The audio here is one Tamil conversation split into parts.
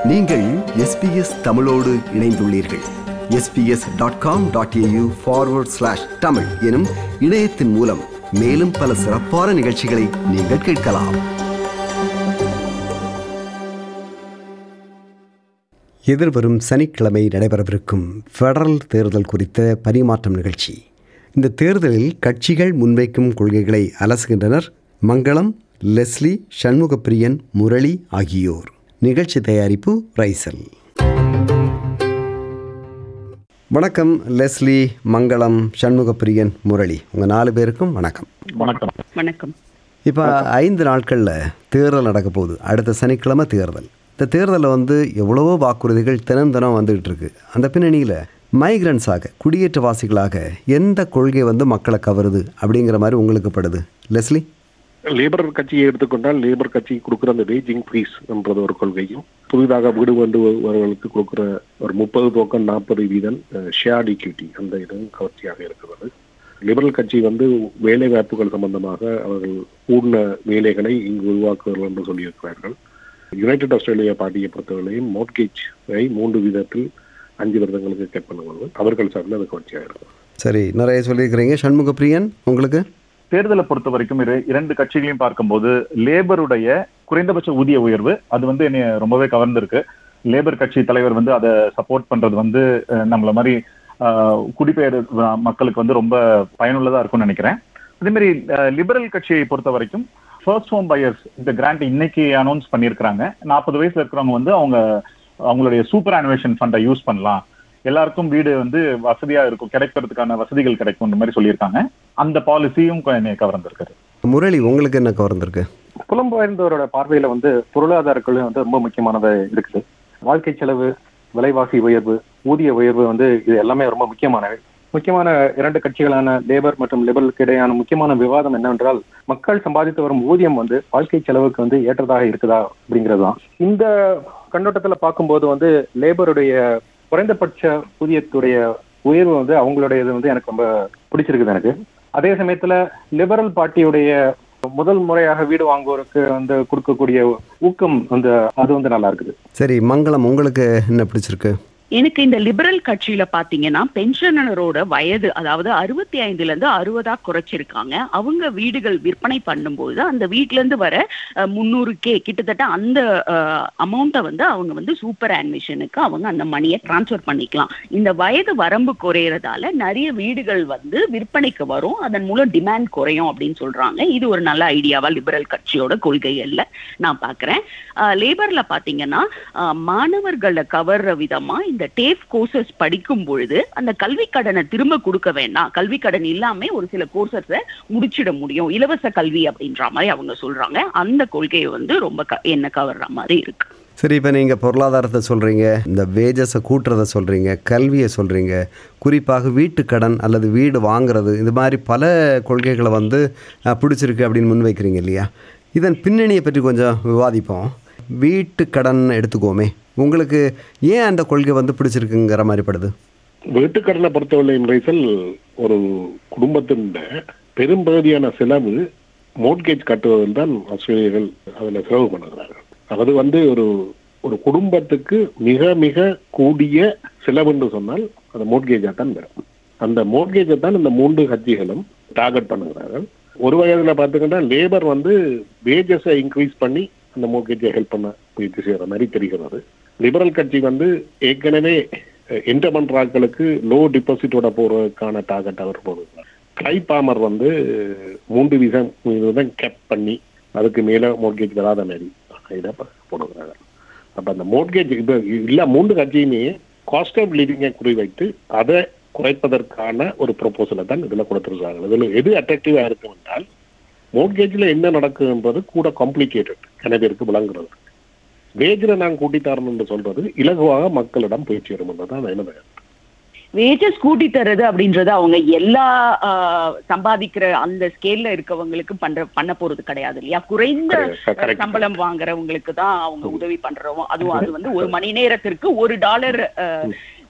நீங்கள் எஸ்பிஎஸ் தமிழோடு இணைந்துள்ளீர்கள் SBS dot com dot AU forward slash Tamil எனும் இணையத்தின் மூலம் மேலும் பல சிறப்பான நிகழ்ச்சிகளை நீங்கள் கேட்கலாம் எதிர்வரும் சனிக்கிழமை நடைபெறவிருக்கும் ஃபெடரல் தேர்தல் குறித்த பரிமாற்றம் நிகழ்ச்சி இந்த தேர்தலில் கட்சிகள் முன்வைக்கும் கொள்கைகளை அலசுகின்றனர் மங்களம் லெஸ்லி சண்முகப்பிரியன் முரளி ஆகியோர் நிகழ்ச்சி தயாரிப்பு ரைசல் வணக்கம் லெஸ்லி மங்களம் சண்முகப்பிரியன் முரளி உங்கள் நாலு பேருக்கும் வணக்கம் வணக்கம் வணக்கம் இப்போ ஐந்து நாட்களில் தேர்தல் நடக்க போகுது அடுத்த சனிக்கிழமை தேர்தல் இந்த தேர்தலில் வந்து எவ்வளவோ வாக்குறுதிகள் தினம் தினம் வந்துகிட்டு இருக்கு அந்த பின்னணியில் மைக்ரன்ஸாக குடியேற்றவாசிகளாக எந்த கொள்கை வந்து மக்களை கவருது அப்படிங்கிற மாதிரி உங்களுக்கு படுது லெஸ்லி லேபர் கட்சியை எடுத்துக்கொண்டால் லேபர் கட்சி கொடுக்குற அந்த வேஜ் இன்க்ரீஸ் என்றது ஒரு கொள்கையும் புதிதாக வீடு வேண்டுபவர்களுக்கு கொடுக்குற ஒரு முப்பது தோக்கம் நாற்பது வீதம் ஷேர்ட் ஈக்விட்டி அந்த இதுவும் கவர்ச்சியாக இருக்கிறது லிபரல் கட்சி வந்து வேலை வாய்ப்புகள் சம்பந்தமாக அவர்கள் பூர்ண வேலைகளை இங்கு உருவாக்குவார்கள் என்று சொல்லியிருக்கிறார்கள் யுனைடெட் ஆஸ்திரேலியா பார்ட்டியை பொறுத்தவரையும் மோட்கேஜை மூன்று விதத்தில் அஞ்சு வருடங்களுக்கு கட் பண்ணுவாங்க அவர்கள் சார்பில் அது கவர்ச்சியாக இருக்கும் சரி நிறைய சொல்லியிருக்கிறீங்க சண்முகப்பிரியன் உங்களுக்கு தேர்தலை பொறுத்த வரைக்கும் இரு இரண்டு கட்சிகளையும் பார்க்கும்போது லேபருடைய குறைந்தபட்ச ஊதிய உயர்வு அது வந்து என்னை ரொம்பவே கவர்ந்திருக்கு லேபர் கட்சி தலைவர் வந்து அதை சப்போர்ட் பண்றது வந்து அஹ், நம்மள மாதிரி அஹ், குடிபெயர் அஹ், மக்களுக்கு வந்து ரொம்ப பயனுள்ளதா இருக்கும்னு நினைக்கிறேன் அதே மாதிரி லிபரல் கட்சியை பொறுத்த வரைக்கும் ஃபர்ஸ்ட் ஹோம் பையர்ஸ் இந்த கிராண்ட் இன்னைக்கு அனௌன்ஸ் பண்ணியிருக்கிறாங்க நாற்பது வயசுல இருக்கிறவங்க வந்து அவங்க அவங்களுடைய சூப்பர் அனிவேஷன் ஃபண்டை யூஸ் பண்ணலாம் எல்லாருக்கும் வீடு வந்து வசதியா இருக்கும் கிடைக்கிறதுக்கான வசதிகள் கிடைக்கும் இந்த மாதிரி சொல்லியிருக்காங்க அந்த பாலிசியும் என்னை கவர்ந்திருக்காரு முரளி உங்களுக்கு என்ன கவர்ந்திருக்கு புலம்பெயர்ந்தவரோட பார்வையில வந்து பொருளாதார கொள்கை வந்து ரொம்ப முக்கியமானதா இருக்குது வாழ்க்கை செலவு விலைவாசி உயர்வு ஊதிய உயர்வு வந்து இது எல்லாமே ரொம்ப முக்கியமானவை முக்கியமான இரண்டு கட்சிகளான லேபர் மற்றும் லிபரலுக்கு இடையான முக்கியமான விவாதம் என்னவென்றால் மக்கள் சம்பாதித்து வரும் ஊதியம் வந்து வாழ்க்கை செலவுக்கு வந்து ஏற்றதாக இருக்குதா அப்படிங்கிறது தான் இந்த கண்ணோட்டத்துல பார்க்கும்போது வந்து லேபருடைய குறைந்தபட்ச ஊதியத்துடைய உயர்வு வந்து அவங்களுடைய இது வந்து எனக்கு ரொம்ப பிடிச்சிருக்குது எனக்கு அதே சமயத்துல லிபரல் பார்ட்டியுடைய முதல் முறையாக வீடு வாங்குவோருக்கு வந்து கொடுக்கக்கூடிய ஊக்கம் வந்து அது வந்து நல்லா இருக்குது சரி மங்களம் உங்களுக்கு என்ன பிடிச்சிருக்கு எனக்கு இந்த லிபரல் கட்சியில பாத்தீங்கன்னா பென்ஷனரோட வயது அதாவது அறுபத்தி ஐந்துல இருந்து அறுபதா குறைச்சிருக்காங்க அவங்க வீடுகள் விற்பனை பண்ணும்போது அந்த வீட்ல இருந்து வர முந்நூறு கே கிட்டத்தட்ட அந்த அமௌண்ட்டை வந்து அவங்க வந்து சூப்பர் அட்மிஷனுக்கு அவங்க அந்த மணியை டிரான்ஸ்ஃபர் பண்ணிக்கலாம் இந்த வயது வரம்பு குறையறதால நிறைய வீடுகள் வந்து விற்பனைக்கு வரும் அதன் மூலம் டிமாண்ட் குறையும் அப்படின்னு சொல்றாங்க இது ஒரு நல்ல ஐடியாவா லிபரல் கட்சியோட கொள்கைகள்ல நான் பாக்குறேன் லேபர்ல பாத்தீங்கன்னா அஹ், மாணவர்களை கவர்ற விதமா இந்த டேஃப் கோர்சஸ் படிக்கும் பொழுது அந்த கல்வி கடனை திரும்ப கொடுக்க வேண்டாம் கல்வி கடன் இல்லாம ஒரு சில கோர்சஸை முடிச்சிட முடியும் இலவச கல்வி அப்படின்ற மாதிரி அவங்க சொல்றாங்க அந்த கொள்கையை வந்து ரொம்ப க- என்ன கவர்ற மாதிரி இருக்கு சரி இப்போ நீங்கள் பொருளாதாரத்தை சொல்கிறீங்க இந்த வேஜஸை கூட்டுறதை சொல்கிறீங்க கல்வியை சொல்கிறீங்க குறிப்பாக வீட்டு கடன் அல்லது வீடு வாங்குறது இது மாதிரி பல கொள்கைகளை வந்து அஹ், பிடிச்சிருக்கு அப்படின்னு முன்வைக்கிறீங்க இல்லையா இதன் பின்னணியை பற்றி கொஞ்சம் விவாதிப்போம் வீட்டு கடன் எடுத்துக்கோமே உங்களுக்கு ஏன் அந்த கொள்கை வந்து பிடிச்சிருக்குங்கிற மாதிரி படுது வீட்டுக்கடனை பொறுத்தவரை ரைசல் ஒரு குடும்பத்தின் பெரும்பகுதியான செலவு மோட்கேஜ் கட்டுவதில் தான் ஆஸ்திரேலியர்கள் அதில் செலவு பண்ணுகிறார்கள் அது வந்து ஒரு ஒரு குடும்பத்துக்கு மிக மிக கூடிய செலவு என்று சொன்னால் அந்த மோட்கேஜாக தான் வரும் அந்த மோட்கேஜை தான் இந்த மூன்று கட்சிகளும் டார்கெட் பண்ணுகிறார்கள் ஒரு வகையில் பார்த்துக்கிட்டா லேபர் வந்து வேஜஸை இன்க்ரீஸ் பண்ணி அந்த மோட்கேஜை ஹெல்ப் பண்ண முயற்சி செய்கிற மாதிரி தெரிகிறது லிபரல் கட்சி வந்து ஏற்கனவே என்டர் பண்ற ஆட்களுக்கு லோ டிபாசிட்டோட போறதுக்கான டார்கெட் அவர் போடுறார் ட்ரை பாமர் வந்து மூன்று வீதம் தான் கேப் பண்ணி அதுக்கு மேல மோட்கேஜ் வராத மாதிரி இதை போடுகிறாங்க அப்ப அந்த மோட்கேஜ் இப்போ இல்ல மூன்று கட்சியுமே காஸ்ட் ஆஃப் லிவிங்கை குறிவைத்து அதை குறைப்பதற்கான ஒரு ப்ரொபோசலை தான் இதுல கொடுத்துருக்காங்க இதுல எது அட்ராக்டிவா இருக்கும் என்றால் மோட்கேஜில் என்ன நடக்கும் என்பது கூட காம்ப்ளிகேட்டட் நிறைய பேருக்கு விளங்குறது வேஜில் நான் கூட்டி தரணும் என்று சொல்றது இலகுவாக மக்களிடம் போய் சேரும் என்பதுதான் என்னது வேஜஸ் கூட்டி தர்றது அப்படின்றது அவங்க எல்லா ஆஹ், சம்பாதிக்கிற அந்த ஸ்கேல்ல இருக்கவங்களுக்கு பண்ற பண்ண போறது கிடையாது இல்லையா குறைந்த correct. சம்பளம் வாங்குறவங்களுக்கு தான் அவங்க உதவி பண்றோம் அதுவும் அது வந்து ஒரு மணி நேரத்திற்கு ஒரு டாலர்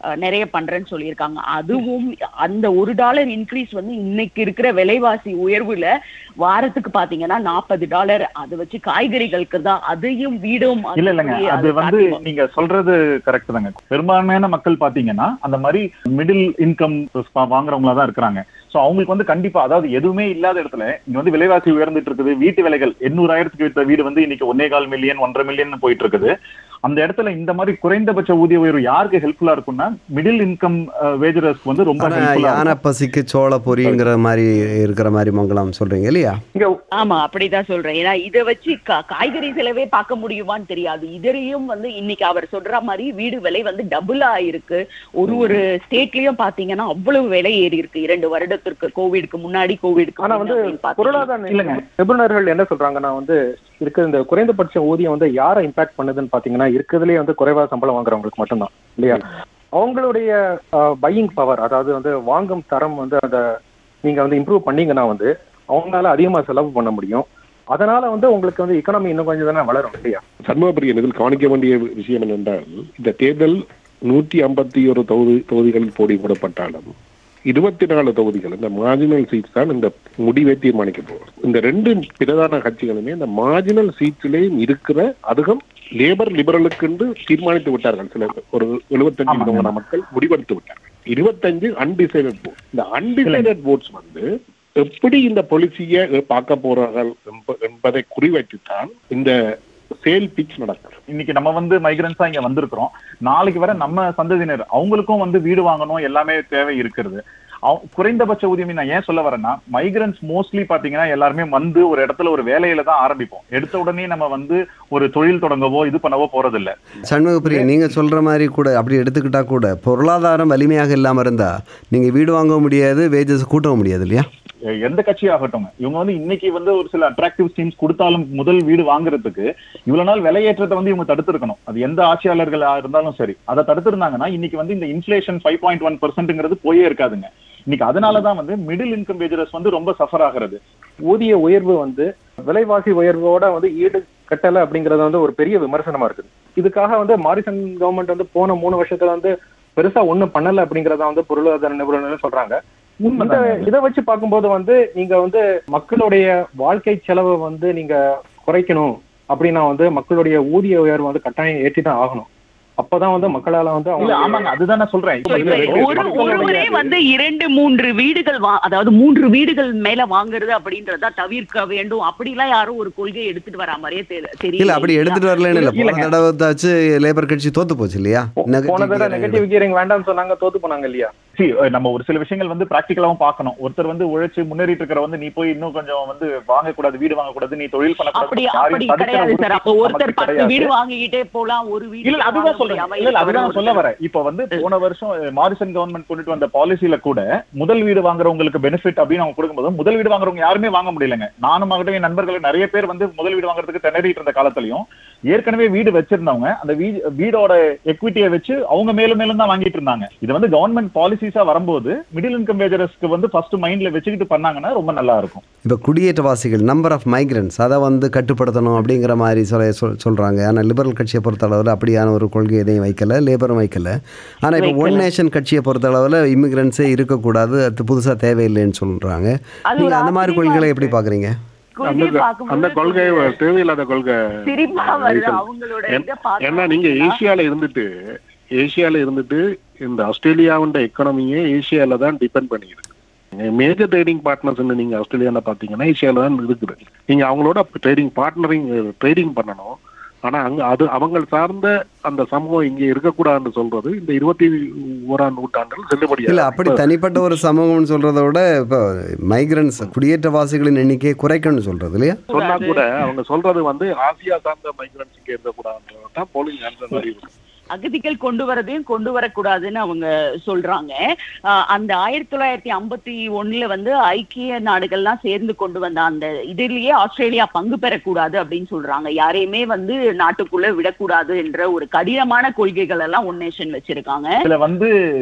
அஹ், நிறைய பண்றேன்னு சொல்லியிருக்காங்க அதுவும் அந்த ஒரு டாலர் இன்க்ரீஸ் வந்து இன்னைக்கு இருக்கிற விலைவாசி உயர்வுல வாரத்துக்கு பாத்தீங்கன்னா நாற்பது டாலர் அதை வச்சு காய்கறிகளுக்கு தான் அதையும் வீடும் இல்ல இல்லைங்க அதுக்குரிய அது வந்து சாத்தியமா- நீங்க சொல்றது கரெக்ட் தாங்க பெரும்பான்மையான மக்கள் பாத்தீங்கன்னா அந்த மாதிரி மிடில் இன்கம் வாங்குறவங்களா தான் இருக்கிறாங்க சோ அவங்களுக்கு வந்து கண்டிப்பா அதாவது எதுவுமே இல்லாத இடத்துல இங்க வந்து விலைவாசி உயர்ந்துட்டு இருக்குது வீட்டு விலைகள் எண்ணூறாயிரத்துக்கு வித்த வீடு வந்து இன்னைக்கு ஒன்னே கால் மில்லியன் ஒன்றரை மில்லியன் போயிட்டு இருக்குது அந்த இடத்துல இந்த மாதிரி குறைந்தபட்ச ஊதிய உயர்வு யாருக்கு ஹெல்ப்ஃபுல்லா இருக்கும்னா மிடில் இன்கம் வேஜரஸ்க்கு வந்து ரொம்ப ஆனா ஹெல்ப்ஃபுல்லா யானை பசிக்கு சோள பொரிங்கிற மாதிரி இருக்கிற மாதிரி மங்கலாம் சொல்றீங்க இல்லையா இங்க ஆமா அப்படிதான் சொல்றேன் ஏன்னா இத வச்சு கா- காய்கறி செலவே பார்க்க முடியுமான்னு தெரியாது இதரையும் வந்து இன்னைக்கு அவர் சொல்ற மாதிரி வீடு விலை வந்து டபுள் ஆயிருக்கு ஒரு ஒரு ஸ்டேட்லயும் பாத்தீங்கன்னா அவ்வளவு விலை ஏறி இருக்கு இரண்டு வருடத்திற்கு கோவிட்க்கு முன்னாடி கோவிட்க்கு ஆனா வந்து அப்படின்னு பாத்தீங்கன்னா. பொருளாதார இல்லைங்க. நிபுணர்கள் என்ன சொல்றாங்கன்னா வந்து இருக்க இந்த குறைந்தபட்ச ஊதியம் வந்து யாரை இம்பாக்ட் பண்ணுதுன்னு பாத்தீங்கன்னா இருக்கிறதுலே வந்து குறைவா சம்பளம் வாங்குறவங்களுக்கு மட்டும்தான் இல்லையா அவங்களுடைய பையிங் பவர் அதாவது வந்து வாங்கும் தரம் வந்து அந்த நீங்க வந்து இம்ப்ரூவ் பண்ணீங்கன்னா வந்து அவங்களால அதிகமா செலவு பண்ண முடியும் அதனால வந்து உங்களுக்கு வந்து எக்கனாமி இன்னும் கொஞ்சம் தானே வளரும் இல்லையா சண்முகப்பிரியன் இதில் கவனிக்க வேண்டிய விஷயம் என்னென்றால் இந்த தேர்தல் நூற்றி ஐம்பத்தி ஒரு தொகுதி தொகுதிகளில் போடி போடப்பட்டாலும் இருபத்தி நாலு தொகுதிகள் இந்த மார்ஜினல் சீட்ஸ் தான் இந்த முடிவை தீர்மானிக்க போகுது இந்த ரெண்டு பிரதான கட்சிகளுமே இந்த மார்ஜினல் சீட்ஸ்லேயும் இருக்கிற அதிகம் லேபர் லிபரலுக்கு என்று தீர்மானித்து விட்டார்கள் சில ஒரு எழுபத்தஞ்சு ஆமாங்க. விதமான மக்கள் முடிவெடுத்து விட்டார்கள் இருபத்தஞ்சு அன்டிசைடட் vote இந்த அன்டிசைடட் votes வந்து எப்படி இந்த பொலிசியை பார்க்க போறார்கள் என்ப- என்பதை குறிவைத்துத்தான் இந்த சேல் பிச் நடக்கும் இன்னைக்கு நம்ம வந்து மைக்ரன்ஸா இங்க வந்திருக்கிறோம் நாளைக்கு வர நம்ம சந்ததியினர் அவங்களுக்கும் வந்து வீடு வாங்கணும் எல்லாமே தேவை இருக்கிறது அவ- குறைந்தபட்ச ஊதியம் நான் ஏன் சொல்ல வரேன்னா மைக்ரன்ஸ் மோஸ்ட்லி பாத்தீங்கன்னா எல்லாருமே வந்து ஒரு இடத்துல ஒரு வேலையில தான் ஆரம்பிப்போம் எடுத்த உடனே நம்ம வந்து ஒரு தொழில் தொடங்கவோ இது பண்ணவோ போறது இல்ல சண்முகப்பிரியா நீங்க சொல்ற மாதிரி கூட அப்படி எடுத்துக்கிட்டா கூட பொருளாதாரம் வலிமையாக இல்லாம இருந்தா நீங்க வீடு வாங்க முடியாது வேஜஸ் கூட்டவும் முடியாது இல்லையா எ- எந்த கட்சி ஆகட்டும் இவங்க வந்து இன்னைக்கு வந்து ஒரு சில அட்ராக்டிவ் ஸ்கீம்ஸ் கொடுத்தாலும் முதல் வீடு வாங்குறதுக்கு இவ்வளவு நாள் விலையேற்றத்தை வந்து இவங்க தடுத்திருக்கணும் அது எந்த ஆட்சியாளர்களா இருந்தாலும் சரி அதை தடுத்திருந்தாங்கன்னா இன்னைக்கு வந்து இந்த இன்ஃபிளேஷன் ஃபைவ் பாயிண்ட் ஒன் பர்சன்ட்ங்கிறது போயே இருக்காதுங்க இன்னைக்கு அதனாலதான் வந்து மிடில் இன்கம் வேஜரஸ் வந்து ரொம்ப சஃபர் ஆகிறது ஊதிய உயர்வு வந்து விலைவாசி உயர்வோட வந்து ஈடு கட்டல அப்படிங்கறது வந்து ஒரு பெரிய விமர்சனமா இருக்குது இதுக்காக வந்து மாரிசன் கவர்மெண்ட் வந்து போன மூணு வருஷத்துல வந்து பெருசா ஒண்ணும் பண்ணல அப்படிங்கறத வந்து பொருளாதார நிபுணர்கள் சொல்றாங்க இந்த உண்மைதாங்க. இதை வச்சு பார்க்கும்போது வந்து நீங்க வந்து மக்களுடைய வாழ்க்கை செலவை வந்து நீங்க குறைக்கணும் அப்படின்னா வந்து மக்களுடைய ஊதிய உயர்வு வந்து கட்டாயம் ஏற்றிதான் ஆகணும் அப்பதான் வந்து மக்களால வந்து இல்ல அவங்க ஆமாங்க அதுதான் நான் சொல்றேன் இப்ப இப்ப இப்ப இது ஒரு மக்களுடைய- ஒருவரே வந்து இரண்டு மூன்று வீடுகள் வா அதாவது மூன்று வீடுகள் மேல வாங்குறது அப்படின்றத தவிர்க்க வேண்டும் அப்படிலாம் யாரும் ஒரு கொள்கை எடுத்துட்டு வரா மாதிரியே தெரி- தெரியல இல்ல அப்படி எடுத்துட்டு வரலன்னு இல்ல போன இல்லைங்க. தடவை தாச்சு லேபர் கட்சி தோத்து போச்சு இல்லையா போன தடவை நெகட்டிவ் கியரிங் வேண்டாம்னு சொன்னாங்க தோத்து போனாங்க இல்லையா See, நம்ம ஒரு சில விஷயங்கள் வந்து பிராக்டிகலாவும் பார்க்கணும் ஒருத்தர் வந்து உழைச்சு முன்னேறிட்டு இருக்கிற வந்து நீ போய் இன்னும் கொஞ்சம் வந்து வாங்கக்கூடாது வீடு வாங்கக்கூடாது நீ தொழில் அப்படி பண்ணக்கூடாது அப்படி யாரையும் தடுக்கிற கிடையாது சார் அப்ப உரிமை ஒருத்தர் நமக்கு பத்து கிடையாது. வீடு வாங்கிக்கிட்டே போலாம் ஒரு வீடு இல்ல அதுதான் வாங்க சொல்றேன் முடியாம இல்ல இல்ல, அதுதான் இருக்கிற சொல்ல ஒருத்தர். வரேன் இப்ப வந்து போன வருஷம் அஹ், மாரிசன் கவர்மெண்ட் கொண்டுட்டு வந்த பாலிசில கூட முதல் வீடு வாங்குறவங்களுக்கு பெனிஃபிட் அப்படின்னு அவங்க கொடுக்கும்போது முதல் வீடு வாங்குறவங்க யாருமே வாங்க முடியலங்க நானும் ஆகட்டும் என் நண்பர்கள் நிறைய பேர் வந்து முதல் வீடு வாங்குறதுக்கு திணறிட்டு இருந்த காலத்திலயும் ஏற்கனவே வீடு வச்சிருந்தவங்க அந்த வீ- வீடோட எக்விட்டியை வச்சு அவங்க மேலும் மேலும் தான் வாங்கிட்டு இருந்தாங்க இது வந்து கவர்மெண்ட் பாலிசிஸா வரும்போது மிடில் இன்கம் வேஜரஸ்க்கு வந்து ஃபர்ஸ்ட் மைண்ட்ல வச்சுக்கிட்டு பண்ணாங்கன்னா ரொம்ப நல்லா இருக்கும் இப்போ குடியேற்றவாசிகள் நம்பர் ஆஃப் மைக்ரன்ஸ் அதை வந்து கட்டுப்படுத்தணும் அப்படிங்கிற மாதிரி சொல்ல சொல் சொல்கிறாங்க ஆனால் லிபரல் கட்சியை பொறுத்தளவில் அப்படியான ஒரு கொள்கை எதையும் வைக்கல லேபரும் வைக்கல ஆனால் இப்போ ஒன் வைக்கல. நேஷன் கட்சியை பொறுத்தளவில் இமிகிரன்ஸே இருக்கக்கூடாது அது புதுசாக தேவையில்லைன்னு சொல்கிறாங்க அது நீங்கள் ஒரு அந்த மாதிரி ஆச்சரியமா கொள்கைகளை இருக்கு. எப்படி பார்க்குறீங்க அந்த கொள்கையை அந்த பார்க்கும்போது கொள்கை கொஞ்சம் தேவையில்லாத கொள்கை சிரிப்பா வருது நெரிசல். அவங்களோட ஏன்- இதை பார்த்தா ஏன்னா நீங்க அப்படின்னா, ஏசியால இருந்துட்டு ஏசியால இருந்துட்டு இந்த ஆஸ்திரேலியாவோட எக்கனாமியே ஏசியால தான் டிபெண்ட் பண்ணியிருக்கு மேஜர் ட்ரேடிங் பார்ட்னர்ஸ் நீங்க ஆஸ்திரேலியால பாத்தீங்கன்னா ஏசியால தான் இருக்குது நீங்க அவங்களோட ட்ரேடிங் பார்ட்னரிங் ட்ரேடிங் பண்ணணும் ஆனா அங்க அது அவங்க சார்ந்த அந்த சமூகம் இங்க இருக்கக்கூடாதுன்னு சொல்றது இந்த இருபத்தி ஓராம் நூற்றாண்டில் செல்லுபடியா இல்லை அப்படி தனிப்பட்ட ஒரு சமூகம்னு சொல்கிறத விட இப்போ மைக்ரன்ஸ் குடியேற்றவாசிகளின் எண்ணிக்கையை குறைக்கணும்னு சொல்கிறது இல்லையா சொன்னா கூட அவங்க சொல்றது வந்து ஆசியா சார்ந்த மைக்ரன்ஸ் இங்க இருக்கக்கூடாதுன்றது தான் போலிங் ஆன்சர் மாதிரி இருக்கு அகதிகள் கொண்டு வரதையும் கொண்டு வரக்கூடாதுன்னு அவங்க சொல்றாங்க ஆஹ் அந்த ஆயிரத்தி தொள்ளாயிரத்தி ஐம்பத்தி ஒண்ணுல வந்து ஐக்கிய நாடுகள்லாம் சேர்ந்து கொண்டு வந்த அந்த இதுலயே ஆஸ்திரேலியா பங்கு பெறக்கூடாது அப்படின்னு சொல்றாங்க யாரையுமே வந்து நாட்டுக்குள்ள விடக்கூடாது என்ற ஒரு கடினமான கொள்கைகள் எல்லாம் ஒன் நேஷன் வச்சிருக்காங்க இதுல வந்து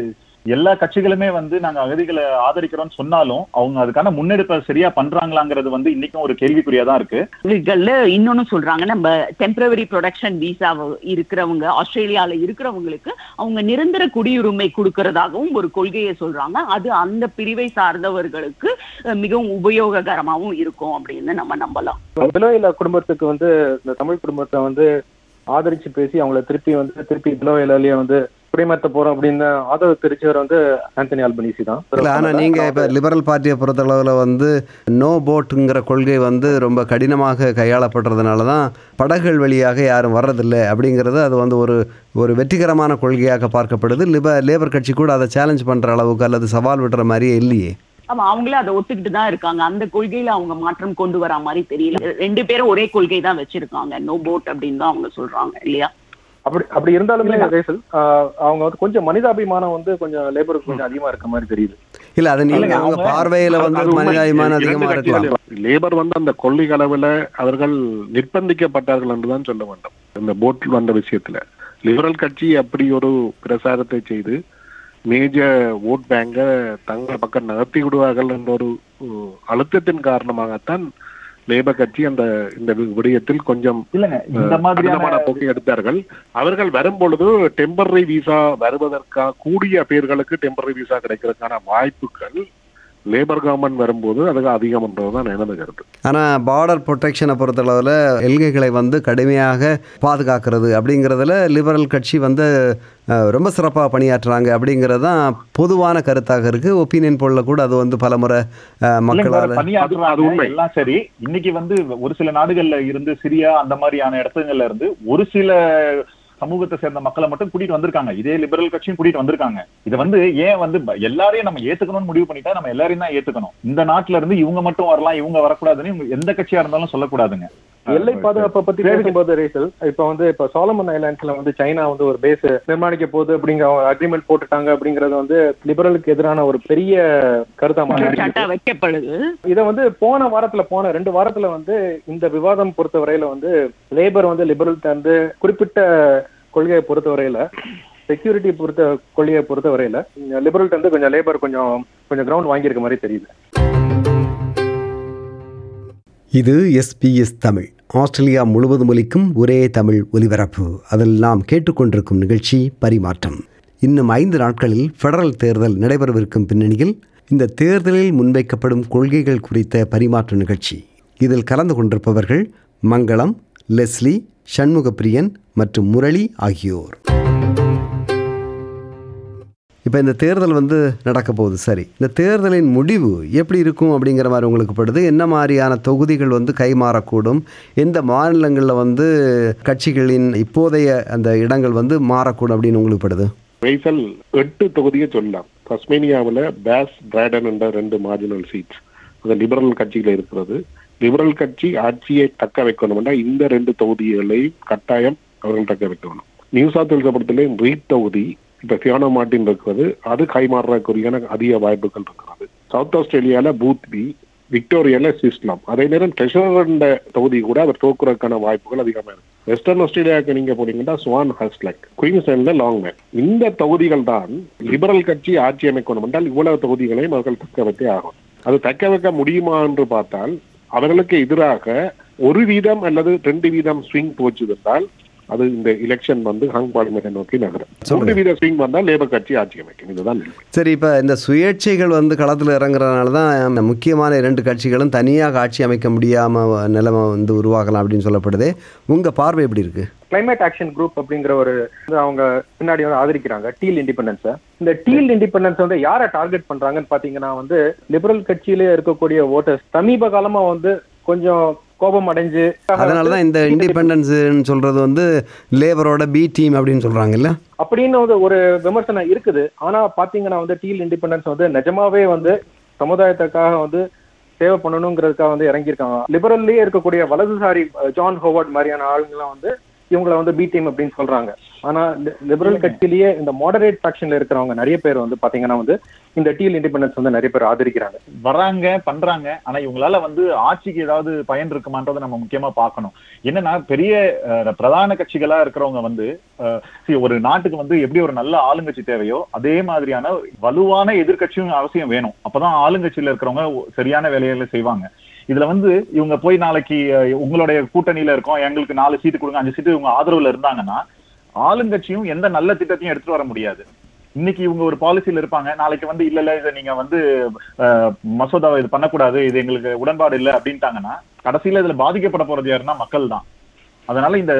எல்லா கட்சிகளுமே வந்து நாங்க அகதிகளை ஆதரிக்கிறோம்னு சொன்னாலும் அவங்க அதுக்கான முன்னெடுப்பை சரியா பண்றாங்களாங்கிறது வந்து இன்னைக்கும் ஒரு கேள்விக்குறியா தான் இருக்கு இதுகள்ல இன்னொன்னு சொல்றாங்க நம்ம டெம்பரவரி ப்ரொடக்ஷன் விசா இருக்கிறவங்க ஆஸ்திரேலியால இருக்கிறவங்களுக்கு அவங்க நிரந்தர குடியுரிமை கொடுக்கறதாகவும் ஒரு கொள்கையை சொல்றாங்க அது அந்த பிரிவை சார்ந்தவர்களுக்கு அஹ், மிகவும் உபயோககரமாகவும் இருக்கும் அப்படின்னு நம்ம நம்பலாம் பிலோயில குடும்பத்துக்கு வந்து இந்த தமிழ் குடும்பத்தை வந்து ஆதரிச்சு பேசி அவங்கள திருப்பி வந்து திருப்பி பிலோயிலேயே வந்து குடிமத்த போறோம் அப்படின்னு ஆதரவு தெரிவிச்சவர் வந்து ஆந்தனி ஆல்பனீசி தான் இல்லை ஆனால் நீங்கள் இப்போ லிபரல் பார்ட்டியை பொறுத்தளவில் வந்து நோ போட்டுங்கிற கொள்கை வந்து ரொம்ப கடினமாக கையாளப்படுறதுனால தான் படகுகள் வழியாக யாரும் வர்றதில்லை அப்படிங்கிறது அது வந்து ஒரு ஒரு வெற்றிகரமான கொள்கையாக பார்க்கப்படுது லிப லேபர் கட்சி கூட அதை சேலஞ்ச் பண்ணுற அளவுக்கு அல்லது சவால் விடுற மாதிரியே இல்லையே ஆமா அவங்களே அதை ஒத்துக்கிட்டு தான் இருக்காங்க அந்த கொள்கையில அவங்க மாற்றம் கொண்டு வரா மாதிரி தெரியல ரெண்டு பேரும் ஒரே கொள்கை தான் வச்சிருக்காங்க நோ போட் அப்படின்னு தான் அவங்க சொல்றாங்க இல்லையா அப்படி அப்படி இருந்தாலுமே ரேசல் ஆஹ், அவங்க வந்து கொஞ்சம் மனிதாபிமானம் வந்து கொஞ்சம் லேபருக்கு கொஞ்சம் அதிகமா இருக்க மாதிரி தெரியுது இல்லை அது நீங்கள் இல்லைங்க, உங்கள் அவங்க- பார்வையில் வந்து அது உண்மை. மனிதாபிமானம் இரண்டு அதிகமாக இருக்கலாம் கட்சிகளும் லேபர் வந்து அந்த கொள்கை அளவில் அவர்கள் நிர்பந்திக்கப்பட்டார்கள் என்றுதான் சொல்ல வேண்டும் இந்த போட் வந்த விஷயத்துல லிபரல் கட்சி அப்படி ஒரு பிரசாரத்தை செய்து மேஜர் ஓட் பேங்க தங்கள் பக்கம் நகர்த்தி விடுவார்கள் என்ற ஒரு அஹ், அழுத்தத்தின் காரணமாகத்தான் லேபர் கட்சி அந்த இந்த வி- விடயத்தில் கொஞ்சம் இல்லங்க இந்த கடினமான மாதிரியான போக்கை எடுத்தார்கள் அவர்கள் வரும்பொழுது டெம்பரரி விசா வருவதற்காக கூடிய பேர்களுக்கு டெம்பரரி விசா கிடைக்கிறதுக்கான வாய்ப்புகள் லேபர் கவர்மெண்ட் வரும்போது அதுக்கு அதிகம் என்றதுதான் எனது கருத்து ஆனால் பார்டர் ப்ரொடெக்ஷனை பொறுத்தளவில் எல்கைகளை வந்து கடுமையாக பாதுகாக்கிறது அப்படிங்கிறதுல லிபரல் கட்சி வந்து அஹ், ரொம்ப சிறப்பாக பணியாற்றுறாங்க அப்படிங்கிறது தான் பொதுவான கருத்தாக இருக்குது ஒப்பீனியன் போலில் கூட அது வந்து பலமுறை அஹ், இல்லைங்க, மக்களால் அது- அது பணியாற்றுறாங்க உண்மை. எல்லாம் சரி இன்னைக்கு வந்து ஒரு சில நாடுகள்ல இருந்து சிரியா அந்த மாதிரியான இடத்துங்கள்ல இருந்து ஒரு சில சமூகத்தை சேர்ந்த மக்களை மட்டும் கூட்டிட்டு வந்திருக்காங்க இதே லிபரல் கட்சியும் கூட்டிட்டு வந்திருக்காங்க இது வந்து ஏன் வந்து ப- எல்லாரையும் நம்ம ஏத்துக்கணும்னு முடிவு பண்ணிட்டா நம்ம எல்லாரையும் தான் ஏத்துக்கணும் இந்த நாட்டுல இருந்து இவங்க மட்டும் வரலாம் இவங்க வரக்கூடாதுன்னு இவங்க எந்த கட்சியா இருந்தாலும் சொல்லக்கூடாதுங்க எல்லை பாதுகாப்பை பத்தி சரி. பேசும்போது ரேசல் இப்ப வந்து இப்ப சாலமன் ஐலாண்ட்ஸ்ல வந்து சைனா வந்து ஒரு பேஸ் நிர்மாணிக்க போகுது அப்படிங்கிற அக்ரிமெண்ட் போட்டுட்டாங்க அப்படிங்கறது வந்து லிபரலுக்கு எதிரான ஒரு பெரிய கருத்தா மாறி இருக்கு. குற்றச்சாட்டா வைக்கப்படுது இத வந்து போன வாரத்துல போன ரெண்டு வாரத்துல வந்து இந்த விவாதம் பொறுத்த வரையில வந்து லேபர் வந்து லிபரல் வந்து குறிப்பிட்ட கொள்கையை பொறுத்த வரையில செக்யூரிட்டி பொறுத்த கொள்கையை பொறுத்த வரையில லிபரல் வந்து கொஞ்சம் லேபர் கொஞ்சம் கொஞ்சம் கிரவுண்ட் வாங்கியிருக்க மாதிரி தெரியுது இது எஸ்பிஎஸ் தமிழ் ஆஸ்திரேலியா முழுவதும் ஒலிக்கும் ஒரே தமிழ் ஒலிபரப்பு அதில் நாம் கேட்டுக்கொண்டிருக்கும் நிகழ்ச்சி பரிமாற்றம் இன்னும் ஐந்து நாட்களில் ஃபெடரல் தேர்தல் நடைபெறவிருக்கும் பின்னணியில் இந்த தேர்தலில் முன்வைக்கப்படும் கொள்கைகள் குறித்த பரிமாற்ற நிகழ்ச்சி இதில் கலந்து கொண்டிருப்பவர்கள் மங்களம் லெஸ்லி சண்முகப்பிரியன் மற்றும் முரளி ஆகியோர் இப்போ இந்த தேர்தல் வந்து நடக்க போகுது சரி இந்த தேர்தலின் முடிவு எப்படி இருக்கும் அப்படிங்கிற மாதிரி உங்களுக்கு படுது என்ன மாதிரியான தொகுதிகள் வந்து கைமாறக்கூடும் எந்த மாநிலங்களில் வந்து கட்சிகளின் இப்போதைய அந்த இடங்கள் வந்து மாறக்கூடும் அப்படின்னு உங்களுக்கு படுது ரைசல் எட்டு தொகுதியை சொல்லலாம் தஸ்மேனியாவில் பேஸ் பிராடன் என்ற ரெண்டு மார்ஜினல் சீட்ஸ் அது லிபரல் கட்சியில இருக்கிறது லிபரல் கட்சி ஆட்சியை தக்க வைக்கணும்னா இந்த ரெண்டு தொகுதிகளையும் கட்டாயம் அவர்கள் தக்க வைக்கணும் நியூ சவுத் வேல்ஸ் பொறுத்தவரை ரீட் தொகுதி இப்ப சியானோ மார்டின் இருக்கிறது அது கைமாறக்கூடிய அதிக வாய்ப்புகள் இருக்கிறது சவுத் ஆஸ்திரேலியால பூத் பி விக்டோரியால சிஸ்லாம் அதே நேரம் ட்ரெஷரர் தொகுதி கூட அவர் தோக்குறதுக்கான வாய்ப்புகள் அதிகமா இருக்கு வெஸ்டர்ன் ஆஸ்திரேலியாவுக்கு நீங்க போனீங்கன்னா ஸ்வான் ஹஸ்லக் குயின்ஸ்லாண்ட்ல லாங் மேன் இந்த தொகுதிகள் தான் லிபரல் கட்சி ஆட்சி அமைக்கணும் என்றால் இவ்வளவு தொகுதிகளையும் அவர்கள் தக்க வைத்தே ஆகும் அது தக்க வைக்க முடியுமா என்று பார்த்தால் அவர்களுக்கு எதிராக ஒரு வீதம் அல்லது ரெண்டு வீதம் ஸ்விங் போச்சு என்றால் அது இந்த எலெக்ஷன் வந்து ஹங் பார்லிமெண்ட்டை நோக்கி நகரும் மூன்று வீத ஸ்விங் வந்தால் லேபர் கட்சி ஆட்சி அமைக்கும் இதுதான் நிலைமை. சரி இப்போ இந்த சுயேட்சைகள் வந்து களத்தில் இறங்குறதுனால தான் முக்கியமான இரண்டு கட்சிகளும் தனியாக ஆட்சி அமைக்க முடியாமல் நிலைமை வந்து உருவாகலாம் அப்படின்னு சொல்லப்படுது உங்கள் பார்வை எப்படி இருக்குது கிளைமேட் ஆக்ஷன் குரூப் அப்படிங்கிற ஒரு வந்து அவங்க பின்னாடி வந்து ஆதரிக்கிறாங்க டீல் இண்டிபெண்டன்ஸ் இந்த டீல் இண்டிபெண்டன்ஸ் வந்து யாரை டார்கெட் பண்றாங்கன்னு பாத்தீங்கன்னா வந்து லிபரல் கட்சியிலே இருக்கக்கூடிய ஓட்டர்ஸ் சமீப காலமா வந்து கொஞ்சம் கோபம் அடைஞ்சு அதனால தான் இந்த இண்டிபெண்டன்ஸ்னு சொல்கிறது வந்து லேபரோட பி டீம் அப்படின்னு சொல்கிறாங்கல்ல அப்படின்னு வந்து ஒரு விமர்சனம் இருக்குது ஆனா பாத்தீங்கன்னா வந்து டீல் இண்டிபெண்டன்ஸ் வந்து நிஜமாவே வந்து சமுதாயத்துக்காக வந்து சேவை பண்ணணுங்கிறதுக்காக வந்து இறங்கியிருக்காங்க லிபரல்லயே இருக்கக்கூடிய வலதுசாரி அஹ், ஜான் ஹோவர்ட் மாதிரியான ஆளுங்கெல்லாம் வந்து இவங்களை வந்து பி டீம் அப்படின்னு சொல்றாங்க ஆனா லிபரல் கட்சியிலேயே இந்த மாடரேட் ஃபேக்ஷன்ல இருக்கிறவங்க நிறைய பேர் வந்து பாத்தீங்கன்னா வந்து இந்த டீல் இண்டிபெண்டன்ஸ் வந்து நிறைய பேர் ஆதரிக்கிறாங்க வர்றாங்க பண்றாங்க ஆனா இவங்களால வந்து ஆட்சிக்கு ஏதாவது பயன் இருக்குமான்றதை நம்ம முக்கியமா பார்க்கணும் என்னன்னா பெரிய அஹ், பிரதான கட்சிகளா இருக்கிறவங்க வந்து அஹ், see, ஒரு நாட்டுக்கு வந்து எப்படி ஒரு நல்ல ஆளுங்கட்சி தேவையோ அதே மாதிரியான வலுவான எதிர்க்கட்சியும் அவசியம் வேணும் அப்பதான் ஆளுங்கட்சியில இருக்கிறவங்க சரியான வேலைகளை செய்வாங்க இதுல வந்து இவங்க போய் நாளைக்கு அஹ், உங்களுடைய கூட்டணியில இருக்கோம் எங்களுக்கு நாலு சீட்டு கொடுங்க அஞ்சு சீட்டு இவங்க ஆதரவுல இருந்தாங்கன்னா ஆளுங்கட்சியும் எந்த நல்ல திட்டத்தையும் எடுத்துட்டு வர முடியாது இன்னைக்கு இவங்க ஒரு பாலிசியில இருப்பாங்க நாளைக்கு வந்து இல்ல இல்ல இதை நீங்க வந்து அஹ், மசோதாவை இது பண்ணக்கூடாது இது எங்களுக்கு உடன்பாடு இல்லை அப்படின்ட்டாங்கன்னா கடைசியில இதுல பாதிக்கப்பட போறது யாருன்னா மக்கள் தான் அதனால இந்த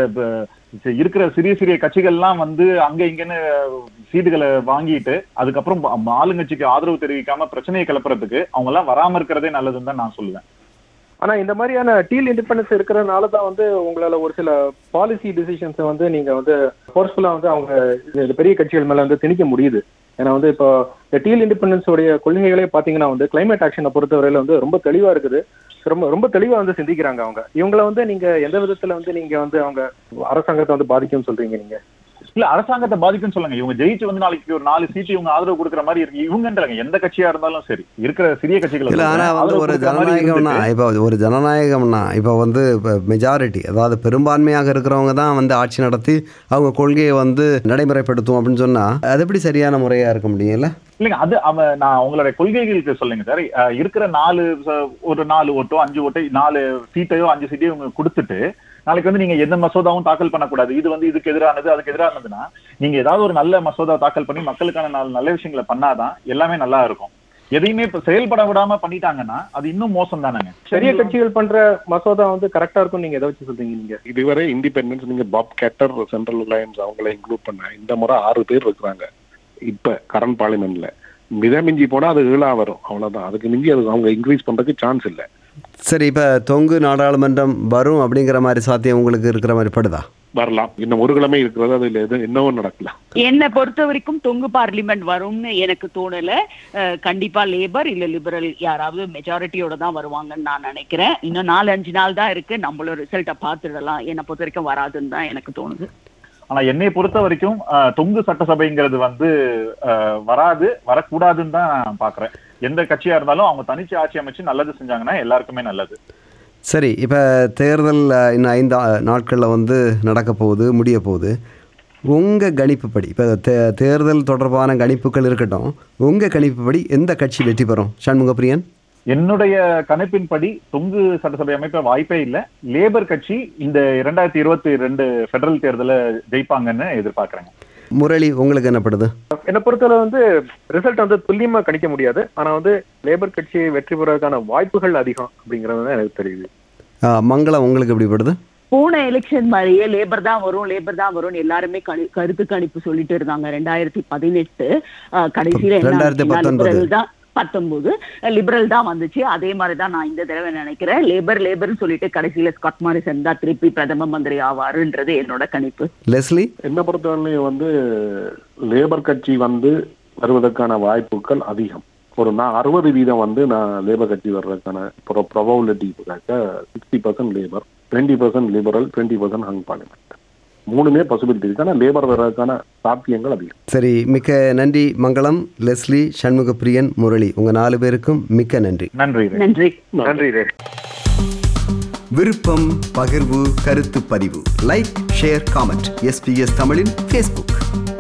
ப- இருக்கிற சிறிய சிறிய கட்சிகள்லாம் வந்து அங்க இங்கன்னு சீட்டுகளை வாங்கிட்டு அதுக்கப்புறம் ப- ஆளுங்கட்சிக்கு ஆதரவு தெரிவிக்காம பிரச்சனையை கிளப்புறதுக்கு அவங்க எல்லாம் வராம இருக்கிறதே நல்லதுன்னு தான் நான் சொல்லுவேன் ஆனா இந்த மாதிரியான டீல் இண்டிபெண்டன்ஸ் இருக்கிறதுனால தான் வந்து உங்களால ஒரு சில பாலிசி டிசிஷன்ஸ் வந்து நீங்க வந்து ஃபோர்ஸ்ஃபுல்லா வந்து அவங்க இந்த பெரிய கட்சிகள் மேல வந்து திணிக்க முடியுது ஏன்னா வந்து இப்போ இந்த டீல் இண்டிபெண்டன்ஸ் உடைய கொள்கைகளே பாத்தீங்கன்னா வந்து கிளைமேட் ஆக்ஷனை பொறுத்தவரையில வந்து ரொம்ப தெளிவா இருக்குது ரொம்ப ரொம்ப தெளிவா வந்து சிந்திக்கிறாங்க அவங்க இவங்கள வந்து நீங்க எந்த விதத்துல வந்து நீங்க வந்து அவங்க அரசாங்கத்தை வந்து பாதிக்கும்னு சொல்றீங்க நீங்க இல்ல அரசாங்கத்தை பாதிக்கும்னு சொல்லுங்க இவங்க ஜெயிச்சு வந்து நாளைக்கு ஒரு நாலு சீட்டு இவங்க ஆதரவு கொடுக்குற மாதிரி இருக்கு இவங்கன்றாங்க எந்த கட்சியா இருந்தாலும் சரி இருக்கிற சிறிய கட்சிகள் இல்லை ஆனால் வந்து ஒரு ஜனநாயகம்னா இப்போ ஒரு ஜனநாயகம்னா இப்போ வந்து இப்போ மெஜாரிட்டி அதாவது பெரும்பான்மையாக இருக்கிறவங்க தான் வந்து ஆட்சி நடத்தி அவங்க கொள்கையை வந்து நடைமுறைப்படுத்தும் அப்படின்னு சொன்னால் அது எப்படி சரியான முறையாக இருக்க முடியும் இல்லை இல்லைங்க அது அவ நான் உங்களுடைய கொள்கைகளுக்கு சொல்லுங்க சார் அஹ் இருக்கிற நாலு ச- ஒரு நாலு ஓட்டோ அஞ்சு ஓட்டோ நாலு சீட்டையோ அஞ்சு சீட்டையோ இவங்க கொடுத்துட்டு நாளைக்கு வந்து நீங்க எந்த மசோதாவும் தாக்கல் பண்ணக்கூடாது இது வந்து இதுக்கு எதிரானது அதுக்கு எதிரானதுன்னா நீங்க ஏதாவது ஒரு நல்ல மசோதா தாக்கல் பண்ணி மக்களுக்கான நாலு நல்ல விஷயங்களை பண்ணாதான் எல்லாமே நல்லா இருக்கும் எதையுமே இப்ப செயல்பட விடாம பண்ணிட்டாங்கன்னா அது இன்னும் மோசம் தானேங்க பெரிய கட்சிகள் பண்ற மசோதா வந்து கரெக்டா இருக்கும் நீங்க எதை வச்சு சொல்றீங்க நீங்க இதுவரை இண்டிபெண்டன்ஸ் நீங்க பாப் கேட்டர் சென்ட்ரல் அலையன்ஸ் அவங்கள இன்க்ளூட் பண்ண இந்த முறை ஆறு பேர் இருக்கிறாங்க இப்ப கரண்ட் பார்லிமெண்ட்ல மிதமிஞ்சி போனா அது ஏழா வரும் அவ்வளவுதான் அதுக்கு மிஞ்சி அது அவங்க இன்க்ரீஸ் பண்றதுக்கு சான்ஸ் இல்லை சரி இப்போ தொங்கு நாடாளுமன்றம் வரும் அப்படிங்கிற மாதிரி சாத்தியம் உங்களுக்கு இருக்கிற மாதிரி படுதா வரலாம் இன்னும் ஒரு கிழமை இருக்கிறது அதுல எது என்னவும் நடக்கலாம் என்னை பொறுத்த வரைக்கும் தொங்கு பார்லிமெண்ட் வரும்னு எனக்கு தோணல அஹ், கண்டிப்பா லேபர் இல்ல லிபரல் யாராவது மெஜாரிட்டியோட தான் வருவாங்கன்னு நான் நினைக்கிறேன் இன்னும் நாலு அஞ்சு நாள் தான் இருக்கு நம்மளும் ரிசல்ட்டை பார்த்துடலாம் என்னை பொறுத்த வரைக்கும் வராதுன்னு தான் எனக்கு தோணுது ஆனா என்னை பொறுத்த வரைக்கும் அஹ், தொங்கு சட்டசபைங்கிறது வந்து அஹ், வராது வரக்கூடாதுன்னு தான் நான் பாக்குறேன் எந்த கட்சியா இருந்தாலும் அவங்க தனிச்சு ஆட்சி அமைச்சு நல்லது செஞ்சாங்கன்னா எல்லாருக்குமே நல்லது சரி இப்போ தேர்தல் அஹ், இன்னும் ஐந்து ஆ- நாட்களில் வந்து நடக்க போகுது முடிய போகுது உங்கள் கணிப்புப்படி இப்போ தே தேர்தல் தொடர்பான கணிப்புகள் இருக்கட்டும் உங்கள் கணிப்புப்படி எந்த கட்சி வெற்றி பெறும் சண்முகப்பிரியன் என்னுடைய கணிப்பின்படி தொங்கு சட்டசபை அமைப்ப வாய்ப்பே இல்ல லேபர் கட்சி இந்த இரண்டாயிரத்தி இருபத்தி ரெண்டு ஃபெடரல் தேர்தலை ஜெயிப்பாங்கன்னு எதிர்பார்க்கறேங்க முரளி உங்களுக்கு என்னப்படுது என்னை பொறுத்தவரை வந்து ரிசல்ட் வந்து துல்லியமா கணிக்க முடியாது ஆனா வந்து லேபர் கட்சி வெற்றி பெறுவதற்கான வாய்ப்புகள் அதிகம் அப்படிங்கிறது தான் எனக்கு தெரியுது ஆ, மங்களம் உங்களுக்கு எப்படி படுது போன எலெக்ஷன் மாதிரியே லேபர் தான் வரும் லேபர் தான் வரும்னு எல்லாருமே கணி கருத்து கணிப்பு சொல்லிட்டு இருந்தாங்க ரெண்டாயிரத்தி பதினெட்டு அஹ், கடைசியில என்ன ரெண்டாயிரத்தி ஆச்சுன்னா பத்தொன்பது. liberal தான் பத்தொன்பது லிபரல் தான் வந்துச்சு அதே மாதிரி தான் நான் இந்த தடவை நினைக்கிறேன் லேபர் லேபர்னு சொல்லிட்டு கடைசியில ஸ்காட் மாரிசன் தான் திருப்பி பிரதம மந்திரி ஆவாருன்றது என்னோட கணிப்பு லெஸ்லி என்ன பொறுத்தவரையிலையும் வந்து லேபர் கட்சி வந்து வருவதற்கான வாய்ப்புகள் அதிகம் ஒரு நான் அறுபது வீதம் வந்து நான் லேபர் கட்சி வர்றதுக்கான ப்ரொபபிலிட்டி பார்க்க sixty percent Labor twenty percent Liberal twenty percent hung parliament மூணுமே பாசிபிலிட்டி இருக்கு ஆனால் லேபர் வர்றதுக்கான சாத்தியங்கள் அதிகம் சரி மிக்க நன்றி மங்களம் லெஸ்லி சண்முகப்பிரியன் முரளி உங்கள் நாலு பேருக்கும் மிக்க நன்றி நன்றி ரே. நன்றி நன்றி ரே விருப்பம் பகிர்வு கருத்து பதிவு லைக் ஷேர் காமெண்ட் எஸ்பிஎஸ் தமிழின் ஃபேஸ்புக்